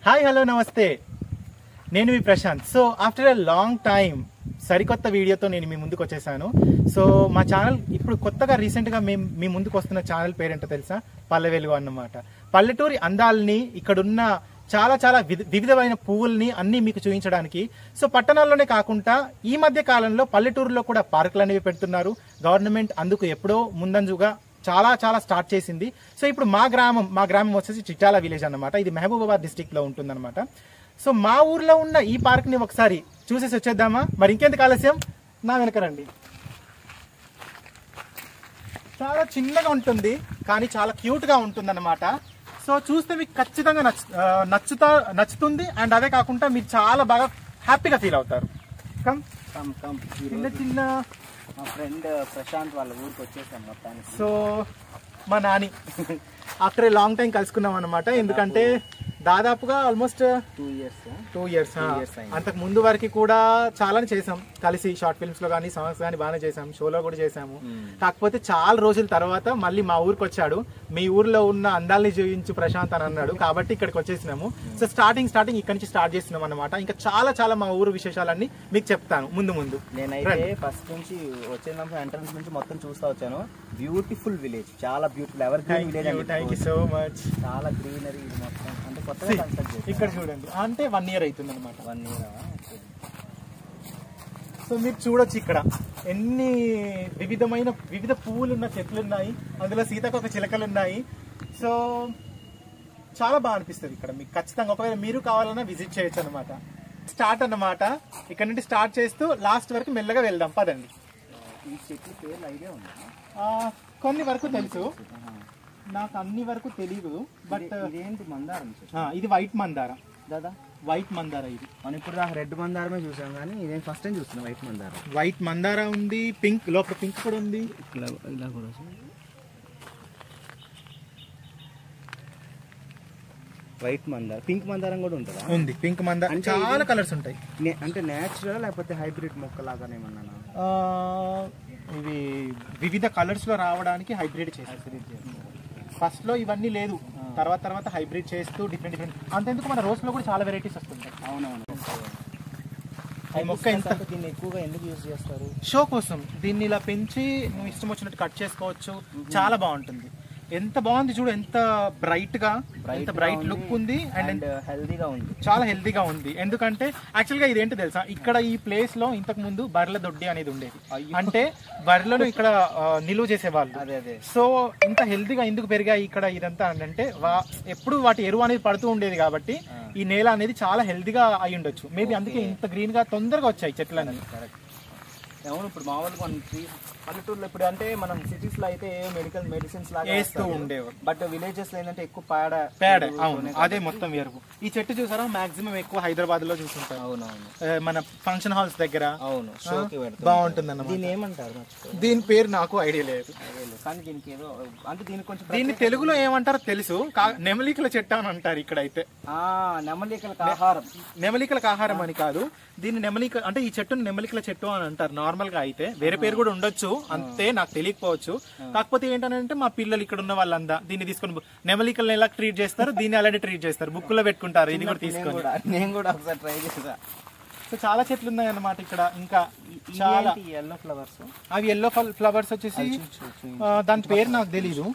Hi hello నమస్తే నేను మీ Prashanth so after a long time సరికొత్త వీడియోతో నేను మీ ముందుకు వచ్చేసాను సో మా ఛానల్ ఇప్పుడు కొత్తగా రీసెంట్గా మేము మీ ముందుకు వస్తున్న ఛానల్ పేరేంటో తెలుసా పల్లె వెలుగు అన్నమాట పల్లెటూరి అందాలని ఇక్కడున్న చాలా చాలా విధ- వివిధమైన పువ్వుల్ని అన్ని మీకు చూపించడానికి సో పట్టణాల్లోనే కాకుండా ఈ మధ్య కాలంలో పల్లెటూరులో కూడా పార్కులు అనేవి పెడుతున్నారు గవర్నమెంట్ అందుకు ఎప్పుడో ముందంజుగా చాలా చాలా స్టార్ట్ చేసింది సో ఇప్పుడు మా గ్రామం మా గ్రామం వచ్చేసి చిట్టాల విలేజ్ అన్నమాట ఇది మహబూబాబాద్ డిస్టిక్ లో ఉంటుందన్నమాట సో మా ఊర్లో ఉన్న ఈ పార్క్ ని ఒకసారి చూసేసి వచ్చేద్దామా మరి ఇంకెందుకు ఆలస్యం నా వెనక రండి చాలా చిన్నగా ఉంటుంది కానీ చాలా క్యూట్ గా ఉంటుంది సో చూస్తే మీకు ఖచ్చితంగా నచ్చు ఆ, నచ్చుతా నచ్చుతుంది అండ్ అదే కాకుండా మీరు చాలా బాగా హ్యాపీగా ఫీల్ అవుతారు కమ్ కమ్ కమ్ చిన్న చిన్న మా ఫ్రెండ్ ప్రశాంత్ వాళ్ళ ఊరికి వచ్చేసాం మొత్తానికి సో మా Nani after a long time కలుసుకున్నాం అనమాట ఎందుకంటే దాదాపుగా almost two years two years years అయింది. అంతకు ముందు వరకు కూడా చాలానే చేసాం కలిసి షార్ట్ ఫిల్మ్స్ లో కానీ సాంగ్స్ కానీ బాగానే చేసాం షోలో కూడా చేసాము కాకపోతే చాలా రోజుల తర్వాత మళ్ళీ మా ఊరికి వచ్చాడు మీ ఊర్లో ఉన్న అందాల్ని చూపించు ప్రశాంత్ అని అన్నాడు కాబట్టి ఇక్కడికి వచ్చేసినాము సో స్టార్టింగ్ స్టార్టింగ్ ఇక్కడ నుంచి స్టార్ట్ చేస్తున్నాం అనమాట ఇంకా చాలా చాలా మా ఊరు విశేషాలన్నీ మీకు చెప్తాను ముందు ముందు నేనైతే ఫస్ట్ నుంచి వచ్చినప్పుడు ఎంట్రన్స్ నుంచి మొత్తం చూస్తా వచ్చాను బ్యూటిఫుల్ విలేజ్ చాలా బ్యూటిఫుల్ ఎవర్ గ్రీన్ విలేజ్ అని థ్యాంక్ యూ సో మచ్ చాలా గ్రీనరీ ఇది మొత్తం అంటే కొత్తగా కన్స్ట్రక్ట్ చేసి ఇక్కడ చూడండి అంటే వన్ ఇయర్ అవుతుంది అనమాట వన్ ఇయర్ సో మీరు చూడొచ్చు ఇక్కడ ఎన్ని వివిధమైన వివిధ పువ్వులు ఉన్న చెట్లు ఉన్నాయి అందులో సీతాకోక చిలకలు ఉన్నాయి సో చాలా బాగా అనిపిస్తుంది ఇక్కడ మీకు ఖచ్చితంగా ఒకవేళ మీరు కావాలన్నా విజిట్ చేయొచ్చు అనమాట స్టార్ట్ అన్నమాట ఇక్కడ నుండి స్టార్ట్ చేస్తూ లాస్ట్ వరకు మెల్లగా వెళ్దాం పదండి ఈ చెట్లు పేర్లు ఐడియా ఉందా ఆ, కొన్ని వరకు తెలుసు నాకు అన్ని వరకు తెలియదు బట్ ఇది- ఇదేంటి మందారం చెట్టు ఇది వైట్ మందార దాదా వైట్ మందార ఇది మనం ఇప్పుడు దాకా రెడ్ మందారమే చూసాం కానీ నేను ఫస్ట్ టైం చూస్తున్నా వైట్ మందారం వైట్ మందార ఉంది పింక్ లోపల పింక్ కూడా ఉంది ఇలా ఇలా కూడా వైట్ మందారం పింక్ మందారం కూడా ఉంటుందా ఉంది పింక్ మందార అంటే చాలా ఇది- కలర్స్ ఉంటాయి నే- అంటే నేచురల్ లేకపోతే హైబ్రిడ్ మొక్క లాగానే ఏమన్నా ఆ, ఇవి వివిధ కలర్స్ లో రావడానికి హైబ్రిడ్ చేస్తారు ఫస్ట్ లో ఇవన్నీ లేదు తర్వాత తర్వాత హైబ్రిడ్ చేస్తూ డిఫరెంట్ డిఫరెంట్ అంతెందుకు మన రోజ్ లో కూడా చాలా వెరైటీస్ వస్తుంటాయి అవునవును ఈ మొక్క ఎంత అంటే దీన్ని ఎక్కువగా ఎందుకు యూజ్ చేస్తారు షో కోసం దీన్ని ఇలా పెంచి నువ్వు ఇష్టం వచ్చినట్టు కట్ చేసుకోవచ్చు చాలా బాగుంటుంది ఎంత బాగుంది చూడు ఎంత బ్రైట్ గా ఎంత బ్రైట్ లుక్ ఉంది అండ్ అండ్ హెల్దీగా ఉంది చాలా హెల్తీగా ఉంది ఎందుకంటే యాక్చువల్ గా ఇదేంటి తెలుసా ఇక్కడ ఈ ప్లేస్ లో ఇంతకు ముందు బర్రెల దొడ్డి అనేది ఉండేది అంటే బర్రెలను ఇక్కడ ఆ, నిలువ చేసేవాళ్ళు అదే అదే సో ఇంత హెల్తీగా ఎందుకు పెరిగాయి ఇక్కడ ఇదంతా అని అంటే వా- ఎప్పుడు వాటి ఎరువు అనేది పడుతూ ఉండేది కాబట్టి ఈ నేల అనేది చాలా హెల్తీగా అయి ఉండొచ్చు మేబీ అందుకే ఇంత గ్రీన్ గా తొందరగా వచ్చాయి చెట్లన్నీ కరెక్ట్ అవును ఇప్పుడు మామూలుగా మనం ట్రీ పల్లెటూరులో ఇప్పుడు అంటే మనం సిటీస్ లో అయితే మెడికల్ మెడిసిన్స్ లాగా వేస్తూ ఉండేవారు బట్ విలేజెస్ లో ఏంటంటే ఎక్కువ పేడ పేడ అవును అదే మొత్తం ఎరువు ఈ చెట్టు చూసారా మాక్సిమం ఎక్కువ హైదరాబాద్ లో చూసుంటారు అవునవును ఆ, మన ఫంక్షన్ హాల్స్ దగ్గర అవును షోకి పెడతాం బాగుంటుంది అన్నమాట దీన్ని ఏమంటారు మర్చిపో దీని పేరు నాకు ఐడియా లేదు కానీ దీనికి ఏదో అంటే దీనికి కొంచెం దీన్ని తెలుగులో ఏమంటారో తెలుసు కా- నెమలికల చెట్టు అని అంటారు ఇక్కడైతే ఆ నెమలికలకు ఆహారం నెమలికలకు ఆహారం అని కాదు దీన్ని నెమలిక అంటే ఈ చెట్టును నెమలికల చెట్టు అని అంటారు నార్మల్ గా అయితే వేరే పేరు కూడా ఉండొచ్చు అంతే నాకు తెలియకపోవచ్చు కాకపోతే ఏంటంటే మా పిల్లలు ఇక్కడ ఉన్న వాళ్ళందా దీన్ని తీసుకొని బు- నెమలికల్ని ఎలా ట్రీట్ చేస్తారు దీన్ని అలానే ట్రీట్ చేస్తారు బుక్ లో పెట్టుకుంటారు ఇది కూడా నేను తీసుకొని కూడా నేను కూడా ఒకసారి ట్రై చేసా సో చాలా చెట్లు ఉన్నాయి అన్నమాట ఇక్కడ ఇంకా చాలా ఎల్లో ఫ్లవర్స్ అవి ఎల్లో ఫ్లవర్స్ వచ్చేసి ఆ, దాని పేరు నాకు తెలీదు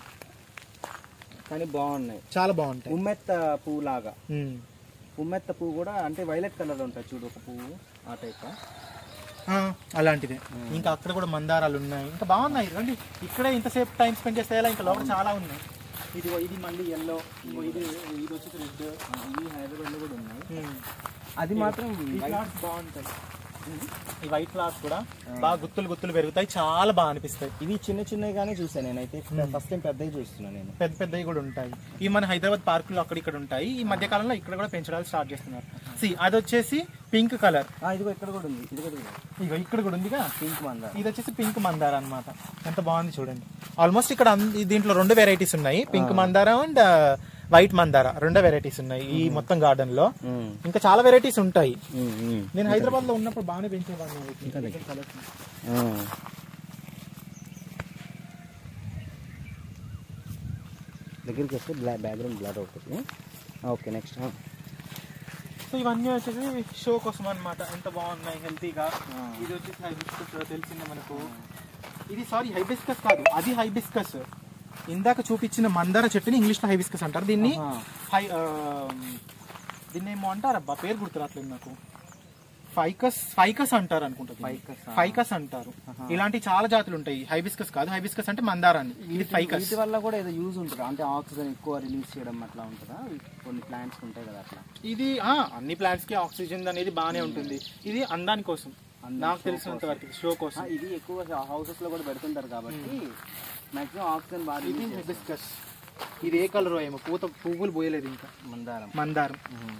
కానీ బాగున్నాయి చాలా బాగుంటాయి ఉమ్మెత్త పువ్వు లాగా ఉమ్. ఉమ్మెత్త పువ్వు కూడా అంటే వైలెట్ కలర్ ఉంటుంది చూడు ఒక పువ్వు ఆ టైప్ ఆ, అలాంటిదే ఇంకా అక్కడ కూడా మందారాలు ఉన్నాయి ఇంకా బాగున్నాయి రండి ఇక్కడే ఇంతసేపు టైం స్పెండ్ చేస్తే ఎలా ఇంకా లోపల చాలా ఉన్నాయి ఇది ఇది మళ్ళీ ఎల్లో ఇది ఇది వచ్చేసి రెడ్ ఇవి హైదరాబాద్ లో కూడా ఉన్నాయి ఉమ్. అది మాత్రం ఈ ఫ్లవర్స్ బాగుంటాయి ఈ వైట్ ఫ్లవర్స్ కూడా బాగా గుత్తులు గుత్తులు పెరుగుతాయి చాలా బాగా అనిపిస్తాయి ఇవి చిన్న చిన్నవి గానే చూసాను నేనైతే ఫస్ట్ టైం పెద్దవి చూస్తున్నాను నేను పెద్ద పెద్దవి కూడా ఉంటాయి ఈ మన హైదరాబాద్ పార్కులో అక్కడ ఇక్కడ ఉంటాయి ఈ మధ్య కాలంలో ఇక్కడ కూడా పెంచడానికి స్టార్ట్ చేస్తున్నారు సి అది వచ్చేసి పింక్ కలర్ ఆ, ఇదిగో ఇక్కడ కూడా ఉంది ఇది కూడా ఉంది. ఇగో ఇక్కడ కూడా ఉందిగా పింక్ మందార ఇది వచ్చేసి పింక్ మందార అన్నమాట ఎంత బాగుంది చూడండి ఆల్మోస్ట్ ఇక్కడ అన్- దీంట్లో రెండు వెరైటీస్ ఉన్నాయి పింక్ మందార అండ్ వైట్ మందార రెండో వెరైటీస్ ఉన్నాయి ఈ మొత్తం గార్డెన్ లో ఇంకా చాలా వెరైటీస్ ఉంటాయి నేను హైదరాబాద్ లో ఉన్నప్పుడు బాగానే పెంచేవాడిని వీటిని. Colours. దగ్గరికి వస్తే బ్లా బ్యాక్గ్రౌండ్ బ్లాడ్ అవుతుంది ఓకే నెక్స్ట్ సో ఇవన్నీ వచ్చేసి షో కోసం అన్నమాట ఎంత బాగున్నాయి హెల్తీగా ఇది వచ్చేసి హైబిస్కస్ తెలిసిందే మనకు ఇది సారీ హైబిస్కస్ కాదు అది హైబిస్కస్ ఇందాక చూపించిన మందార చెట్టుని ఇంగ్లీష్లో హైబిస్కస్ అంటారు దీన్ని ఆహా. హై ఆ, దీన్ని ఏమో అంటారు అబ్బా పేరు గుర్తురాట్లేదు నాకు ఫైకస్ ఫైకస్ అంటారు అనుకుంటా Ficus ఆ? ఫైకస్ అంటారు ఇలాంటి చాలా జాతులు ఉంటాయి హైబిస్కస్ కాదు హైబిస్కస్ అంటే మందారాన్ని ఇది ఫైకస్ వీటి వల్ల కూడా ఏదో యూజ్ ఉంటుందా అంటే ఆక్సిజన్ ఎక్కువ రిలీజ్ చేయడం అట్లా ఉంటుందా కొన్ని ప్లాంట్స్ ఉంటాయి కదా అట్లా ఇది ఆ, అన్ని ప్లాంట్స్ కి ఆక్సిజన్ అనేది బాగానే ఉంటుంది ఇది అందాని కోసం అందం నాకు show తెలిసినంత వరకు షో ఆ, కోసం ఇది ఎక్కువ హౌసెస్ లో కూడా పెడుతుంటారు కాబట్టి మాక్సిమం ఆక్సిజన్ బాగా ఇది release చేస్తుంది. హైబిస్కస్ ఇది ఏ కలర్ ఏమో పూత పువ్వులు పోయలేదు ఇంకా మందారం మందారం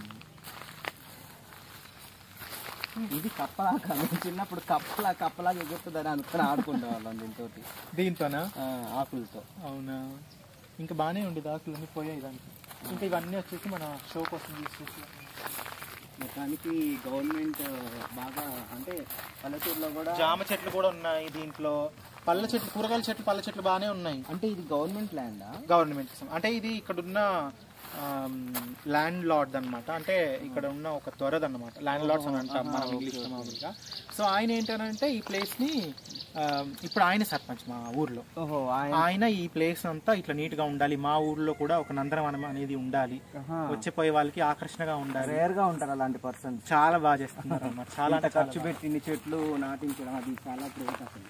ఇది కప్పలా కాదు చిన్నప్పుడు కప్పలా కప్పలా ఎగురుతుందని అనుకుని ఆడుకుంటే వాళ్ళం దీంతో దీంతోనా ఆకులతో అవునా ఇంకా బాగానే ఉండేది ఆకులు అన్ని పోయాయి దానికి ఇంకా ఇవన్నీ వచ్చేసి మన షో కోసం యూస్ చేసి మొత్తానికి గవర్నమెంట్ బాగా అంటే పల్లెటూరులో కూడా జామ చెట్లు కూడా ఉన్నాయి దీంట్లో పళ్ళ చెట్లు కూరగాయల చెట్లు పళ్ళ చెట్లు బాగానే ఉన్నాయి అంటే ఇది గవర్నమెంట్ ల్యాండా గవర్నమెంట్ కోసం అంటే ఇది ఇక్కడ ఉన్న ల్యాండ్ లార్డ్ అన్నమాట అంటే ఇక్కడ ఉన్న ఒక త్వరది అనమాట ల్యాండ్ లార్డ్స్ అని అంటాం మనం ఇంగ్లీష్ మామూలుగా సో ఆయన ఏంటంటే ఈ ప్లేస్ ని ఆ, ఇప్పుడు ఆయన సర్పంచ్ మా ఊర్లో ఓహో ఆయన ఆయన ఈ ప్లేస్ అంతా ఇట్లా నీట్ గా ఉండాలి మా ఊర్లో కూడా ఒక నందనవనం అనేది ఉండాలి వచ్చే పోయే వాళ్ళకి ఆకర్షణగా ఉండాలి రేర్ గా ఉంటారు అలాంటి పర్సన్స్ చాలా బాగా చేస్తున్నారు అన్నమాట చాలా అంటే ఖర్చు ఖర్చు పెట్టి ఇన్ని చెట్లు నాటించడం అది చాలా గ్రేట్ అసలు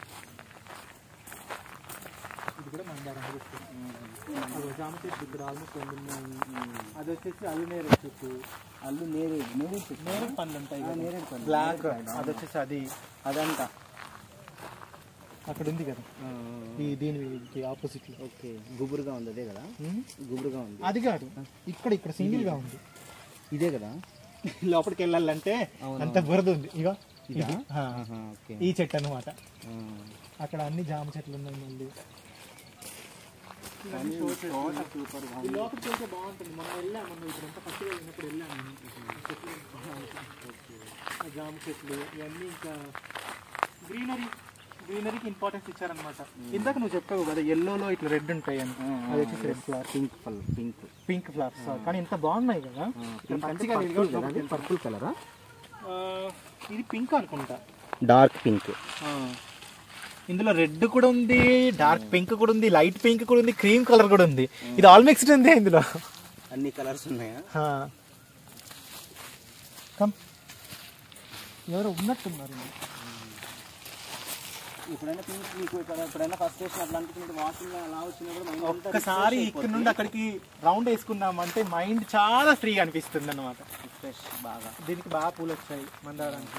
ఇది కూడా మందారం అది జామ చెట్టు ఇక్కడ ఆల్మోస్ట్ రెండు ఉన్నాయి అది వచ్చేసి అల్లునేరు చెట్టు అల్లు నేరేడు నేరేడు చెట్టు నేరేడు పండ్లు ఉంటాయి ఆ, నేరేడు పండు. బ్లాక్ నేరేడు పండు. అది వచ్చేసి అది అదంతా అక్కడ ఉంది కదా ఈ దీని ఆపోజిట్ లో ఓకే గుబురుగా ఉంది అదే కదా ఉమ్. గుబురుగా ఉంది అది కాదు ఇక్కడ ఇక్కడ సింగిల్ గా ఉంది ఇదే కదా లోపలికి వెళ్ళాలంటే అవును. అంత బురద ఉంది ఇగో ఇదా? ఇది. ఆ. ఆహా, ఓకే ఈ చెట్టు అన్నమాట ఆ. అక్కడ అన్ని జామ చెట్లు ఉన్నాయి మళ్ళీ కానీ తోట సూపర్ గా ఈ ఉంది. లోపలికి వెళ్తే బాగుంటుంది మొన్న వెళ్ళాము మొన్న ఇప్పుడు అంతా ఫస్ట్ వెళ్ళినప్పుడు వెళ్ళాము నేను. చెట్లు బాగుంటాయి. ఆ జామ చెట్లు ఇవన్నీ ఇంకా గ్రీనరీ గ్రీనరీకి ఇంపార్టెన్స్ ఇచ్చారనమాట ఇందాక నువ్వు చెప్పావు కదా ఎల్లోలో ఇట్లా రెడ్ ఉంటాయి అని ఆ, ఆ, అది వచ్చేసి రెడ్ ఫ్లవర్ పింక్ పల్ పింక్ పింక్ ఫ్లవర్స్ కానీ ఎంత బాగున్నాయి కదా ఇక్కడ మంచిగా ఇదిగో పర్పుల్ కలరా ఆ, ఇది పింక్ అనుకుంటా డార్క్ పింక్ ఆ. ఇందులో రెడ్ కూడా ఉంది డార్క్ పింక్ కూడా ఉంది లైట్ పింక్ కూడా ఉంది క్రీమ్ కలర్ కూడా ఉంది ఇది ఆల్ మిక్స్డ్ ఉంది ఇందులో అన్ని కలర్స్ ఉన్నాయా కమ్ ఎవరు ఉన్నట్టున్నారు ఎప్పుడైనా పింక్ మీకు ఇక్కడ ఎప్పుడైనా ఫస్ట్ స్టేషన్ అట్లా అనిపించింది వాకింగ్ అలా వచ్చినప్పుడు మైండ్ అంతా ఒక్కసారి ఇక్కడ నుండి అక్కడికి రౌండ్ వేసుకున్నామంటే మైండ్ చాలా ఫ్రీగా అనిపిస్తుంది అనమాట ఫ్రెష్ బాగా దీనికి బాగా పూలు వచ్చాయి మందారానికి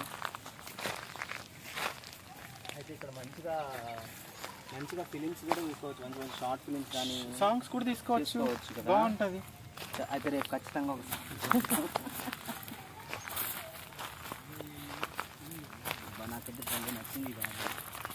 అయితే ఇక్కడ మంచిగా మంచిగా ఫిలిమ్స్ కూడా తీసుకోవచ్చు మంచి మంచి షార్ట్ ఫిలిమ్స్ కానీ సాంగ్స్ కూడా తీసుకోవచ్చు తీసుకోవచ్చు కదా. బాగుంటది అయితే రేపు ఖచ్చితంగా ఒక అబ్బా, నాకైతే చాలా నచ్చింది ఈ బాగా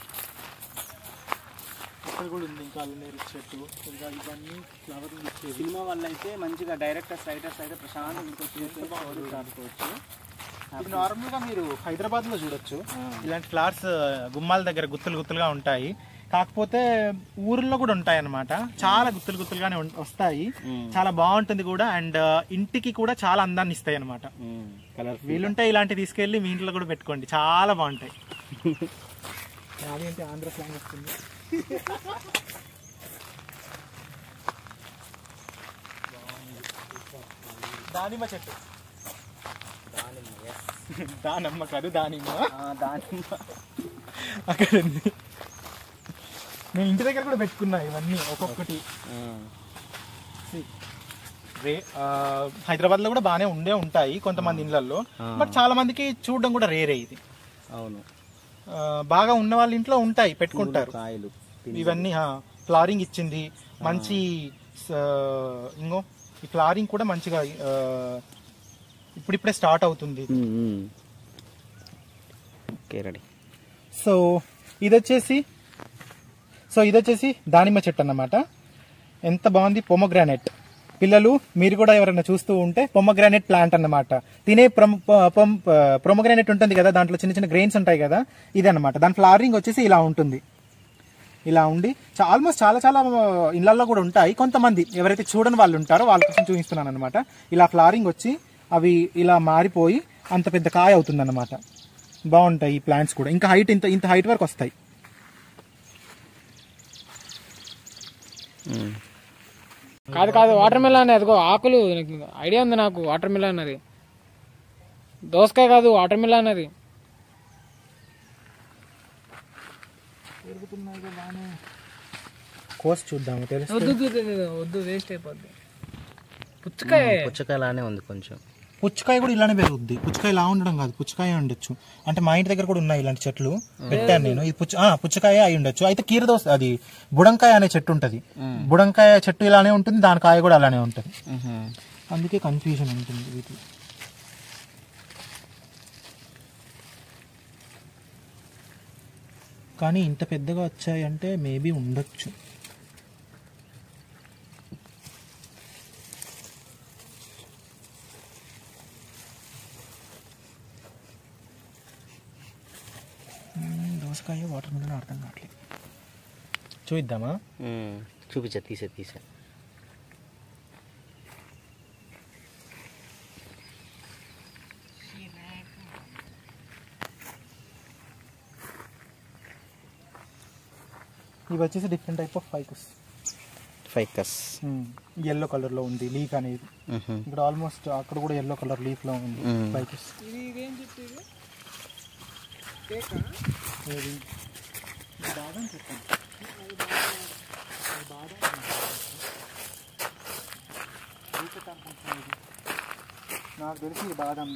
ఇక్కడ కూడా ఉంది ఇంకా అల్లనేరు చెట్టు ఇంకా ఇవన్నీ ఫ్లవర్ ఇచ్చేది సినిమా వల్ల అయితే మంచిగా డైరెక్టర్స్ రైటర్స్ అయితే ప్రశాంతంగా ఇంటికి వచ్చి బాగుంది. ఆడుకోవచ్చు ఇది నార్మల్ గా మీరు హైదరాబాద్ లో చూడొచ్చు ఇలాంటి ఫ్లవర్స్ గుమ్మాల దగ్గర గుత్తులు గుత్తులుగా ఉంటాయి కాకపోతే ఊర్లో కూడా ఉంటాయి అన్నమాట చాలా గుత్తులు గుత్తులుగానే ఉం- వస్తాయి చాలా బాగుంటుంది కూడా అండ్ ఇంటికి కూడా చాలా అందాన్ని ఇస్తాయి అన్నమాట కలర్ వీలుంటే ఇలాంటి తీసుకెళ్ళి మీ ఇంట్లో కూడా పెట్టుకోండి చాలా బాగుంటాయి అదేంటి ఆంధ్ర స్లాంగ్ వస్తుంది దానిమ్మ చెట్టు దానమ్మ కాదు దానిమ్మ దాని అక్కడ ఉంది నేను ఇంటి దగ్గర కూడా పెట్టుకున్నా ఇవన్నీ ఒక్కొక్కటి రే ఆ, హైదరాబాద్ లో కూడా బాగానే ఉండే ఉంటాయి కొంతమంది ఇళ్లలో బట్ చాలా మందికి చూడడం కూడా రేరే ఇది అవును ఆ, బాగా ఉన్న వాళ్ళ ఇంట్లో ఉంటాయి పెట్టుకుంటారు కాయలు ఇవన్నీ ఫ్లారింగ్ ఇచ్చింది మంచి స- ఇంకో ఈ ఫ్లారింగ్ కూడా మంచిగా ఆ, ఇప్పుడిప్పుడే స్టార్ట్ అవుతుంది ఓకే రెడీ సో ఇది వచ్చేసి సో ఇది వచ్చేసి దానిమ్మ చెట్టు అన్నమాట ఎంత బాగుంది పొమగ్రానెట్ పిల్లలు మీరు కూడా ఎవరైనా చూస్తూ ఉంటే పొమగ్రానెట్ ప్లాంట్ అన్నమాట తినే ప్రొమగ్రానెట్ ఉంటుంది కదా దాంట్లో చిన్న చిన్న గ్రెయిన్స్ ఉంటాయి కదా ఇది అన్నమాట దాని ఫ్లవరింగ్ వచ్చేసి ఇలా ఉంటుంది ఇలా ఉండి ఆల్మోస్ట్ చాలా చాలా ఇళ్లలో కూడా ఉంటాయి కొంతమంది ఎవరైతే చూడని వాళ్ళు ఉంటారో వాళ్ళ కోసం చూపిస్తున్నాను అనమాట ఇలా ఫ్లవరింగ్ వచ్చి అవి ఇలా మారిపోయి అంత పెద్ద కాయ అవుతుంది అనమాట బాగుంటాయి ఈ ప్లాంట్స్ కూడా ఇంకా హైట్ ఇంత ఇంత హైట్ వరకు వస్తాయి కాదు కాదు వాటర్ మిలన్ అదిగో ఆకులు నాకు ఐడియా ఉంది నాకు వాటర్ మిలన్ అది దోసకాయ కాదు వాటర్ మిలన్ అది కోసి చూద్దాము తెలుసు వద్దు వద్దు, వద్దు, వద్దు, వద్దు వేస్ట్ అయిపోద్ది పుచ్చకాయ పుచ్చకాయ లానే ఉంది కొంచెం పుచ్చకాయ కూడా ఇలానే పెరుగుద్ది పుచ్చకాయ ఇలా ఉండడం కాదు పుచ్చకాయ ఉండొచ్చు అంటే మా ఇంటి దగ్గర కూడా ఉన్నాయి ఇలాంటి చెట్లు పెట్టాను నేను ఇది పుచ్చ ఆ, పుచ్చకాయ అయి ఉండొచ్చు అయితే కీరదోస అది బుడంకాయ అనే చెట్టు ఉంటది బుడంకాయ చెట్టు ఇలానే ఉంటుంది దాని కాయ కూడా అలానే ఉంటది అందుకే కన్ఫ్యూజన్ ఉంటుంది వీటిలో కానీ ఇంత పెద్దగా వచ్చాయంటే మేబీ ఉండొచ్చు మ్మ్, దోసకాయ వాటర్ మిలన్ అర్థం కావట్లేదు చూద్దామా చూపించా తీసే తీసే ఇవి వచ్చేసి different type of ficus ficus yellow colour లో ఉంది లీక్ అనేది ఇక్కడ ఆల్మోస్ట్ అక్కడ కూడా ఎల్లో కలర్ లీఫ్ లో ఉంది మ్మ్. ఫైకస్ ఇది ఇదేం చెప్పి ఇది? కేకా? ఏది ఇది బాదం చెప్పండి నాకు తెలిసి ఇది బాదం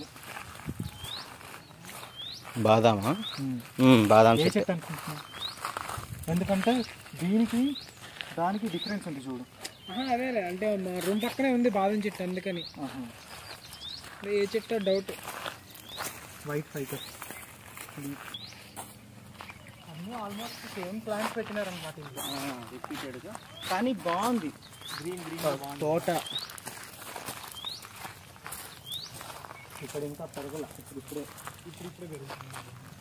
బాదామా బాదాం ఏ చెట్టు చెట్టు అనుకుంటున్నా ఎందుకంటే దీనికి దానికి డిఫరెన్స్ ఉంది చూడు ఆహా, అదేలే అంటే మా రూమ్ పక్కనే ఉంది బాదం చెట్టు అందుకని ఏ చెట్టు డౌట్ వైట్ ఫైకస్ అన్నీ ఆల్మోస్ట్ సేమ్ ప్లాంట్స్ పెట్టినారనమాట రిపీటెడ్గా కానీ బాగుంది గ్రీన్ గ్రీన్ తోట ఇక్కడ ఇంకా పెరగల ఇప్పుడు ఇప్పుడే ఇప్పుడు ఇప్పుడే పెరుగుతుంది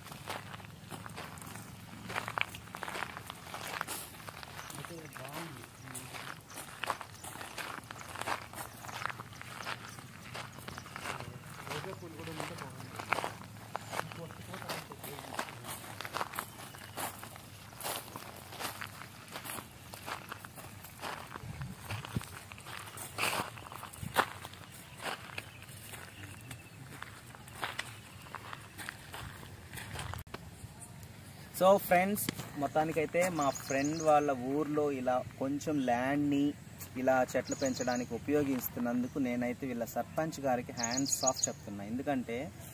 సో ఫ్రెండ్స్ మొత్తానికైతే మా ఫ్రెండ్ వాళ్ళ ఊర్లో ఇలా కొంచెం ల్యాండ్ని ఇలా చెట్లు పెంచడానికి ఉపయోగిస్తున్నందుకు నేనైతే వీళ్ళ సర్పంచ్ గారికి హ్యాండ్స్ ఆఫ్ చెప్తున్నా ఎందుకంటే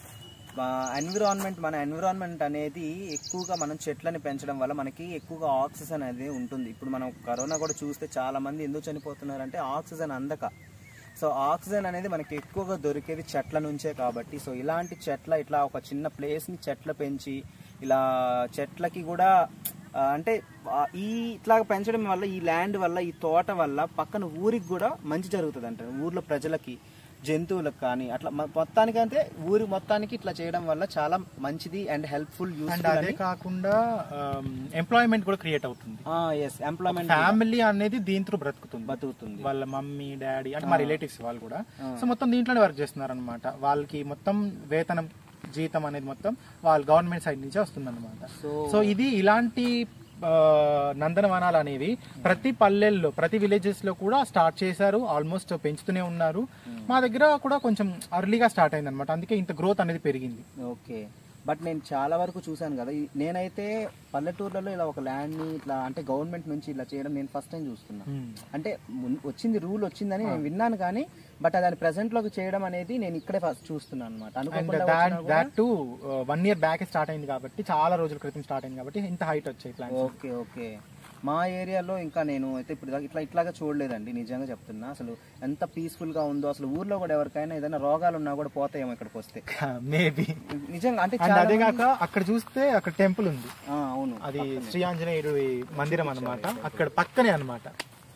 ఎన్విరాన్మెంట్ మన ఎన్విరాన్మెంట్ అనేది ఎక్కువగా మనం చెట్లని పెంచడం వల్ల మనకి ఎక్కువగా ఆక్సిజన్ అనేది ఉంటుంది ఇప్పుడు మనం కరోనా కూడా చూస్తే చాలా మంది ఎందుకు చనిపోతున్నారంటే ఆక్సిజన్ అందక సో ఆక్సిజన్ అనేది మనకి ఎక్కువగా దొరికేది చెట్ల నుంచే కాబట్టి సో ఇలాంటి చెట్ల ఇట్లా ఒక చిన్న ప్లేస్ని చెట్లు పెంచి ఇలా చెట్లకి కూడా ఆ, అంటే ఆ, ఈ ఇట్లా పెంచడం వల్ల ఈ ల్యాండ్ వల్ల ఈ తోట వల్ల పక్కన ఊరికి కూడా మంచి జరుగుతుంది అంట ఊర్లో ప్రజలకి జంతువులకు కానీ అట్లా మ- మొత్తానికంటే ఊరి మొత్తానికి ఇట్లా చేయడం వల్ల చాలా మంచిది అండ్ హెల్ప్ఫుల్ అండ్ అదే కాకుండా ఎంప్లాయ్మెంట్ కూడా క్రియేట్ అవుతుంది ఎస్ ఎంప్లాయ్మెంట్ ఫ్యామిలీ అనేది దీంతో బ్రతుకుతుంది బతుకుతుంది వాళ్ళ మమ్మీ డాడీ అంటే మా రిలేటివ్స్ వాళ్ళు కూడా సో మొత్తం దీంట్లోనే వర్క్ చేస్తున్నారు అనమాట వాళ్ళకి మొత్తం వేతనం జీతం అనేది మొత్తం వాళ్ళ గవర్నమెంట్ సైడ్ నుంచే వస్తుంది అనమాట సో సో ఇది ఇలాంటి ఆ, నందనవనాలు అనేవి ప్రతి పల్లెల్లో ప్రతి విలేజెస్ లో కూడా స్టార్ట్ చేశారు ఆల్మోస్ట్ పెంచుతూనే ఉన్నారు మా దగ్గర కూడా కొంచెం అర్లీగా స్టార్ట్ అయింది అనమాట అందుకే ఇంత గ్రోత్ అనేది పెరిగింది ఓకే బట్ నేను చాలా వరకు చూశాను కదా ఈ- నేనైతే పల్లెటూర్లలో ఇలా ఒక ల్యాండ్ ని ఇట్లా అంటే గవర్నమెంట్ నుంచి ఇలా చేయడం నేను ఫస్ట్ టైం చూస్తున్నా అంటే మున్- వచ్చింది రూల్ వచ్చిందని నేను విన్నాను కానీ బట్ దాని ప్రెసెంట్ లోకి చేయడం అనేది నేను ఇక్కడే ఫస్ట్ చూస్తున్నాను అనమాట అండ్ అనుకోకుండా దాట్ వచ్చినా కూడా- that too one year back start అయింది కాబట్టి చాలా రోజుల క్రితం స్టార్ట్ అయింది కాబట్టి ఇంత హైట్ వచ్చాయి ప్లాంట్స్ ఓకే ఓకే మా ఏరియాలో ఇంకా నేను అయితే ఇప్పుడు దాకా ఇట్లా ఇట్లాగా చూడలేదండి నిజంగా చెప్తున్నా అసలు ఎంత పీస్ఫుల్ గా ఉందో అసలు ఊర్లో కూడా ఎవరికైనా ఏదైనా రోగాలు ఉన్నా కూడా పోతాయేమో ఇక్కడికి వస్తే మేబీ నిజంగా అంటే అండ్ చాలా అదే కాక అక్కడ చూస్తే అక్కడ టెంపుల్ ఉంది ఆ, అవును అది శ్రీ ఆంజనేయుడు మందిరం అన్నమాట అక్కడ పక్కనే అన్నమాట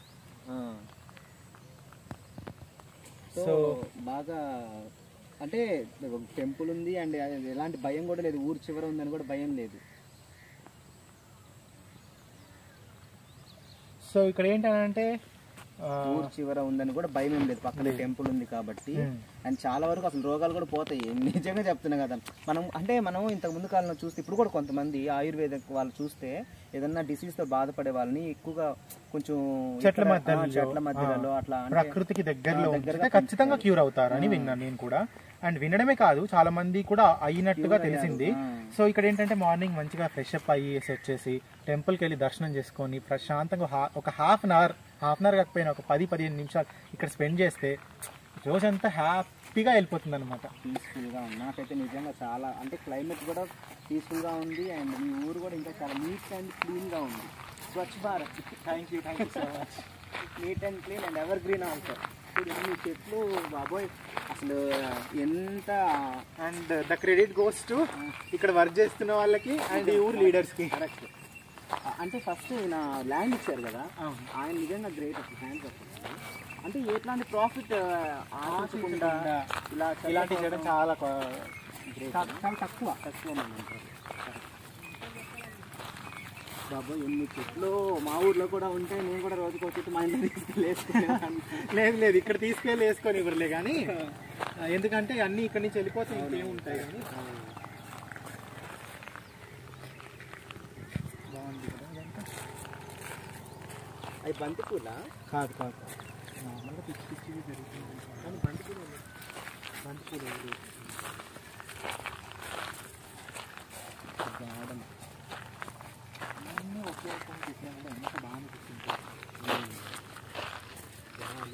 సో బాగా అంటే టెంపుల్ ఉంది అండ్ ఎలాంటి భయం కూడా లేదు ఊరు చివర ఉందని కూడా భయం లేదు సో ఇక్కడ ఏంటంటే ఊరు చివర ఉందని కూడా భయం ఏం లేదు పక్కనే టెంపుల్ ఉంది కాబట్టి అండ్ చాలా వరకు అసలు రోగాలు కూడా పోతాయి నిజంగా చెప్తున్నా కదా మనం అంటే మనం ఇంతకు ముందు కాలంలో చూస్తే ఇప్పుడు కూడా కొంతమంది ఆయుర్వేద వాళ్ళు చూస్తే ఏదన్నా డిసీజ్ తో బాధపడే వాళ్ళని ఎక్కువగా కొంచెం చెట్ల ఇక్కడ, మధ్యలో, ఆ, చెట్ల మధ్యలో అట్లా అంటే ప్రకృతికి దగ్గరలో ఆ, ఉంచితే దగ్గరగా ఖచ్చితంగా క్యూర్ అవుతారు అని విన్నాను నేను కూడా అండ్ వినడమే కాదు చాలా మంది కూడా అయినట్టుగా తెలిసింది సో ఇక్కడ ఏంటంటే మార్నింగ్ మంచిగా ఫ్రెష్ అప్ అయ్యేసి వచ్చేసి టెంపుల్కి వెళ్ళి దర్శనం చేసుకొని ప్రశాంతంగా హా- ఒక half an hour half an hour కాకపోయినా ఒక పది పదిహేను నిమిషాలు ఇక్కడ స్పెండ్ చేస్తే రోజంతా హ్యాపీగా వెళ్ళిపోతుంది అనమాట పీస్ఫుల్ గా ఉంది నాకైతే నిజంగా చాలా అంటే క్లైమేట్ కూడా పీస్ఫుల్ గా ఉంది అండ్ మీ ఊరు కూడా ఇంకా చాలా నీట్ అండ్ క్లీన్ గా ఉంది Swachh Bharat thank you thank you so much neat and clean and ever green also ఇప్పుడు ఈ చెట్లు బాబోయ్ అసలు ఎంత and the credit goes to ఇక్కడ వర్క్ చేస్తున్న వాళ్ళకి అండ్ ఈ ఊరు లీడర్స్ కి కరెక్ట్ అంటే ఫస్ట్ ఈయన ల్యాండ్ ఇచ్చారు కదా అవును. ఆయన నిజంగా గ్రేట్ అసలు హ్యాండ్ అంటే ఎట్లాంటి ప్రాఫిట్ ఆశించకుండా ఇలా ఇలాంటి చేయడం చాలా కొ- చాలా చాలా తక్కువ తక్కువ మంది ఉంటారు బాబు ఎన్ని చెట్లు మా ఊర్లో కూడా ఉంటే నేను కూడా రోజుకు ఒక చెట్టు మా ఇంట్లో తీసుకెళ్ళి వేసుకునేవాడిని. లేదు లేదు ఇక్కడ తీసుకెళ్ళి వేసుకొని ఇవ్వరులే కానీ ఆ, ఎందుకంటే అన్ని ఇక్కడ నుంచి వెళ్ళిపోతే ఇంకేం ఉంటాయి కానీ బాగుంది కదా ఇదంతా? అవి బంతి పూల కాదు కాదు నార్మల్గా పిచ్చి పిచ్చివి జరుగుతుంది కానీ బంతి పూలు లేదు. బంతి పూలు లేదు. గార్డెన్ అన్నీ ఒకే రకం పెట్టినా కూడా ఎంత బాగా అనిపిస్తుంది గాలి.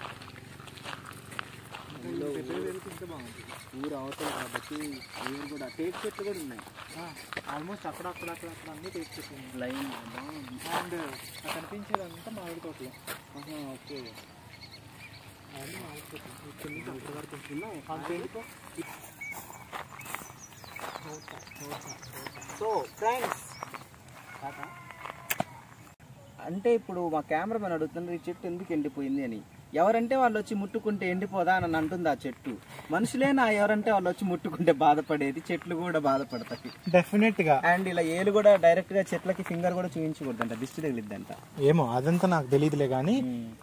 ఇంకా ఈ పెద్దవి పెరిగితే ఇంకా బాగుంటుంది ఊరు అవతల కాబట్టి ఊరు కూడా టేక్ చెట్లు కూడా ఉన్నాయి ఆల్మోస్ట్ అక్కడ అక్కడ అక్కడ అక్కడ అన్నీ తెచ్చేసింది లైన్ బాగుంది అండ్ నాకు కనిపించేదంతా మామిడి తోటలు ఆహా, ఓకే అవన్నీ మామిడి తోటలు ఇక్కడ నుంచి అక్కడ వరకు ఉన్నాయి అంతే ఎందుకో సో ఫ్రెండ్స్ అంటే ఇప్పుడు మా కెమెరామెన్ అడుగుతున్నారు ఈ చెట్టు ఎందుకు ఎండిపోయింది అని ఎవరంటే వాళ్ళు వచ్చి ముట్టుకుంటే ఎండిపోదా అని అంటుంది ఆ చెట్టు మనుషులే నా ఎవరంటే వాళ్ళు వచ్చి ముట్టుకుంటే బాధపడేది చెట్లు కూడా బాధపడతాయి డెఫినెట్ గా అండ్ ఇలా ఏలు కూడా డైరెక్ట్ గా చెట్లకి ఫింగర్ కూడా చూపించకూడదంట దిష్టి తగిలిద్దంట ఏమో అదంతా నాకు తెలియదులే కానీ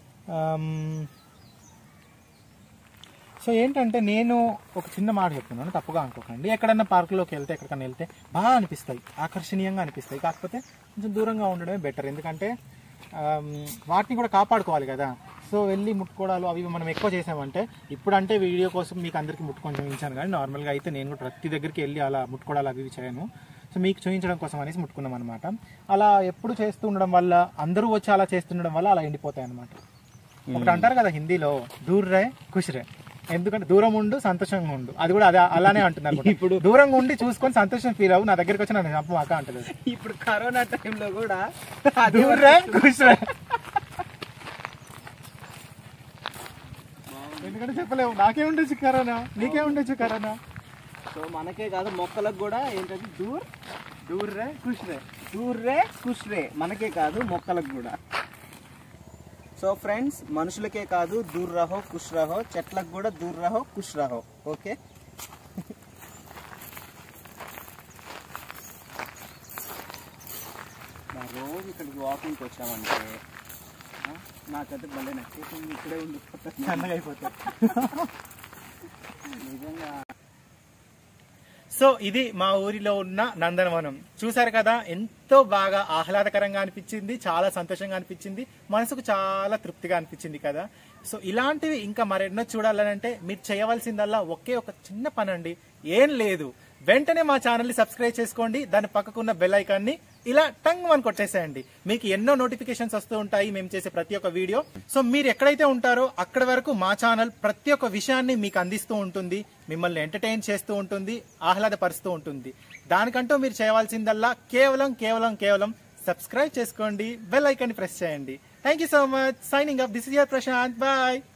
సో ఏంటంటే నేను ఒక చిన్న మాట చెప్తున్నాను తప్పుగా అనుకోకండి ఎక్కడన్నా పార్కులోకి వెళ్తే ఎక్కడికన్నా వెళ్తే బాగా అనిపిస్తాయి ఆకర్షణీయంగా అనిపిస్తాయి కాకపోతే కొంచెం దూరంగా ఉండడమే బెటర్ ఎందుకంటే ఆమ్, వాటిని కూడా కాపాడుకోవాలి కదా సో వెళ్ళి ముట్టుకోవడాలు అవి మనం ఎక్కువ చేసామంటే ఇప్పుడు అంటే వీడియో కోసం మీకు అందరికీ ముట్టుకొని చూపించాను కానీ నార్మల్గా అయితే నేను కూడా ప్రతి దగ్గరికి వెళ్ళి అలా ముట్టుకోవడాలు అవి ఇవి చేయను సో మీకు చూపించడం కోసం అనేసి ముట్టుకున్నాం అనమాట అలా ఎప్పుడు చేస్తూ ఉండడం వల్ల అందరూ వచ్చి అలా చేస్తుండడం వల్ల అలా ఎండిపోతాయి అనమాట ఒకటి అంటారు కదా హిందీలో దూర్ రే ఖుష్ రే ఎందుకంటే దూరం ఉండు సంతోషంగా ఉండు అది కూడా అదే అలానే అంటున్నారు ఇప్పుడు దూరంగా ఉండి చూసుకొని సంతోషం ఫీల్ అవ్వు నా దగ్గరికి వచ్చి నన్ను చంపమాక అంటది ఇప్పుడు కరోనా టైంలో కూడా దూర్ రే ఖుష్ రే ఎందుకంటే చెప్పలేవు నాకే ఉండొచ్చు కరోనా నీకే ఉండొచ్చు కరోనా సో మనకే కాదు మొక్కలకు కూడా ఏంటంటే దూర్ దూర్ రే ఖుష్ రే దూర్ రే కుష్ రే మనకే కాదు మొక్కలకు కూడా సో ఫ్రెండ్స్ మనుషులకే కాదు దూర్ రహో కుష్ రహో చెట్లకు కూడా దూర్ రహో కుష్ రహో ఓకే నా రోజు ఇక్కడికి వాకింగ్కి వచ్చామంటే ఆ, నాకైతే భలే నచ్చేసింది ఇక్కడే ఉండిపోతాను సన్నగా అయిపోతాయి నిజంగా సో ఇది మా ఊరిలో ఉన్న నందనవనం చూసారు కదా ఎంతో బాగా ఆహ్లాదకరంగా అనిపించింది చాలా సంతోషంగా అనిపించింది మనసుకు చాలా తృప్తిగా అనిపించింది కదా సో ఇలాంటివి ఇంకా మరెన్నో చూడాలనంటే మీరు చేయవలసిందల్లా ఒకే ఒక చిన్న పని అండి ఏం లేదు వెంటనే మా ఛానల్ని సబ్స్క్రైబ్ చేసుకోండి దాని పక్కకున్న బెల్ ఐకాన్ని ఇలా టంగ్ అని కొట్టేసేయండి మీకు ఎన్నో నోటిఫికేషన్స్ వస్తూ ఉంటాయి మేము చేసే ప్రతి ఒక్క వీడియో సో మీరు ఎక్కడైతే ఉంటారో అక్కడ వరకు మా ఛానల్ ప్రతి ఒక్క విషయాన్ని మీకు అందిస్తూ ఉంటుంది మిమ్మల్ని ఎంటర్టైన్ చేస్తూ ఉంటుంది ఆహ్లాదపరుస్తూ ఉంటుంది దానికంటూ మీరు చేయవలసిందల్లా కేవలం కేవలం కేవలం సబ్స్క్రైబ్ చేసుకోండి బెల్ ఐకాన్ని ప్రెస్ చేయండి thank you so much signing up this year Prashanth bye